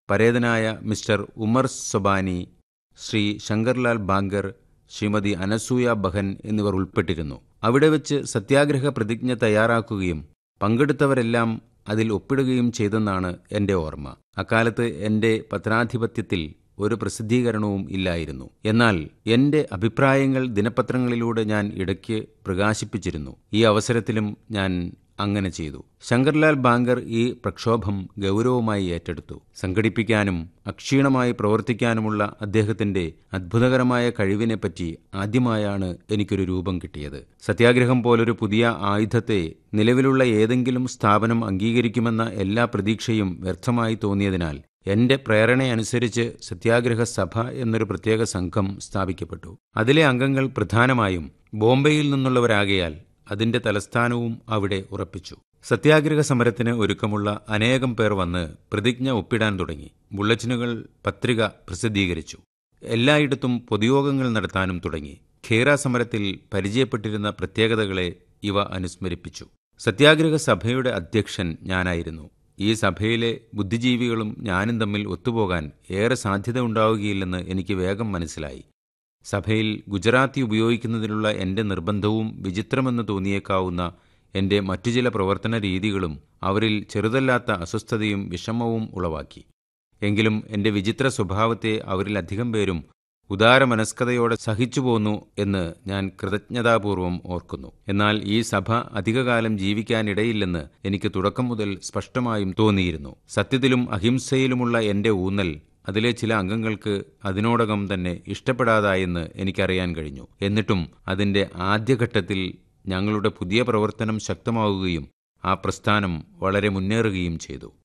പരേതനായ മിസ്റ്റർ ഉമർ സൊബാനി ശ്രീ ശങ്കർലാൽ ബാങ്കർ ശ്രീമതി അനസൂയ ബഹൻ എന്നിവർ ഉൾപ്പെട്ടിരുന്നു അവിടെ വെച്ച് സത്യാഗ്രഹ പ്രതിജ്ഞ തയ്യാറാക്കുകയും പങ്കെടുത്തവരെല്ലാം അതിൽ ഒപ്പിടുകയും ചെയ്തെന്നാണ് എൻ്റെ ഓർമ്മ അക്കാലത്ത് എൻ്റെ പത്രാധിപത്യത്തിൽ ഒരു പ്രസിദ്ധീകരണവും ഇല്ലായിരുന്നു എന്നാൽ എൻ്റെ അഭിപ്രായങ്ങൾ ദിനപത്രങ്ങളിലൂടെ ഞാൻ ഇടയ്ക്ക് പ്രകാശിപ്പിച്ചിരുന്നു ഈ അവസരത്തിലും ഞാൻ അങ്ങനെ ചെയ്തു ശങ്കർലാൽ ബാങ്കർ ഈ പ്രക്ഷോഭം ഗൗരവമായി ഏറ്റെടുത്തു സംഘടിപ്പിക്കാനും അക്ഷീണമായി പ്രവർത്തിക്കാനുമുള്ള അദ്ദേഹത്തിന്റെ അത്ഭുതകരമായ കഴിവിനെപ്പറ്റി ആദ്യമായാണ് എനിക്കൊരു രൂപം കിട്ടിയത് സത്യാഗ്രഹം പോലൊരു പുതിയ ആയുധത്തെ നിലവിലുള്ള ഏതെങ്കിലും സ്ഥാപനം അംഗീകരിക്കുമെന്ന എല്ലാ പ്രതീക്ഷയും വ്യർത്ഥമായി തോന്നിയതിനാൽ എന്റെ പ്രേരണയനുസരിച്ച് സത്യാഗ്രഹ സഭ എന്നൊരു പ്രത്യേക സംഘം സ്ഥാപിക്കപ്പെട്ടു അതിലെ അംഗങ്ങൾ പ്രധാനമായും ബോംബെയിൽ നിന്നുള്ളവരാകയാൽ അതിന്റെ തലസ്ഥാനവും അവിടെ ഉറപ്പിച്ചു സത്യാഗ്രഹ സമരത്തിന് ഒരുക്കമുള്ള അനേകം പേർ വന്ന് പ്രതിജ്ഞ ഒപ്പിടാൻ തുടങ്ങി ബുള്ളറ്റിനുകൾ പത്രിക പ്രസിദ്ധീകരിച്ചു എല്ലായിടത്തും പൊതുയോഗങ്ങൾ നടത്താനും തുടങ്ങി ഖേറ സമരത്തിൽ പരിചയപ്പെട്ടിരുന്ന പ്രത്യേകതകളെ ഇവ അനുസ്മരിപ്പിച്ചു സത്യാഗ്രഹ സഭയുടെ അധ്യക്ഷൻ ഞാനായിരുന്നു ഈ സഭയിലെ ബുദ്ധിജീവികളും ഞാനും തമ്മിൽ ഒത്തുപോകാൻ ഏറെ സാധ്യത ഉണ്ടാവുകയില്ലെന്ന് എനിക്ക് വേഗം മനസ്സിലായി സഭയിൽ ഗുജറാത്തി ഉപയോഗിക്കുന്നതിനുള്ള എൻ്റെ നിർബന്ധവും വിചിത്രമെന്ന് തോന്നിയേക്കാവുന്ന എൻ്റെ മറ്റു ചില പ്രവർത്തന രീതികളും അവരിൽ ചെറുതല്ലാത്ത അസ്വസ്ഥതയും വിഷമവും ഉളവാക്കി എങ്കിലും എൻ്റെ വിചിത്ര സ്വഭാവത്തെ അവരിൽ അധികം പേരും ഉദാരമനസ്കതയോടെ സഹിച്ചു പോന്നു എന്ന് ഞാൻ കൃതജ്ഞതാപൂർവം ഓർക്കുന്നു എന്നാൽ ഈ സഭ അധികകാലം ജീവിക്കാനിടയില്ലെന്ന് എനിക്ക് തുടക്കം മുതൽ സ്പഷ്ടമായും തോന്നിയിരുന്നു സത്യത്തിലും അഹിംസയിലുമുള്ള എൻ്റെ ഊന്നൽ അതിലെ ചില അംഗങ്ങൾക്ക് അതിനോടകം തന്നെ ഇഷ്ടപ്പെടാതായെന്ന് എനിക്കറിയാൻ കഴിഞ്ഞു എന്നിട്ടും അതിൻ്റെ ആദ്യഘട്ടത്തിൽ ഞങ്ങളുടെ പുതിയ പ്രവർത്തനം ശക്തമാവുകയും ആ പ്രസ്ഥാനം വളരെ മുന്നേറുകയും ചെയ്തു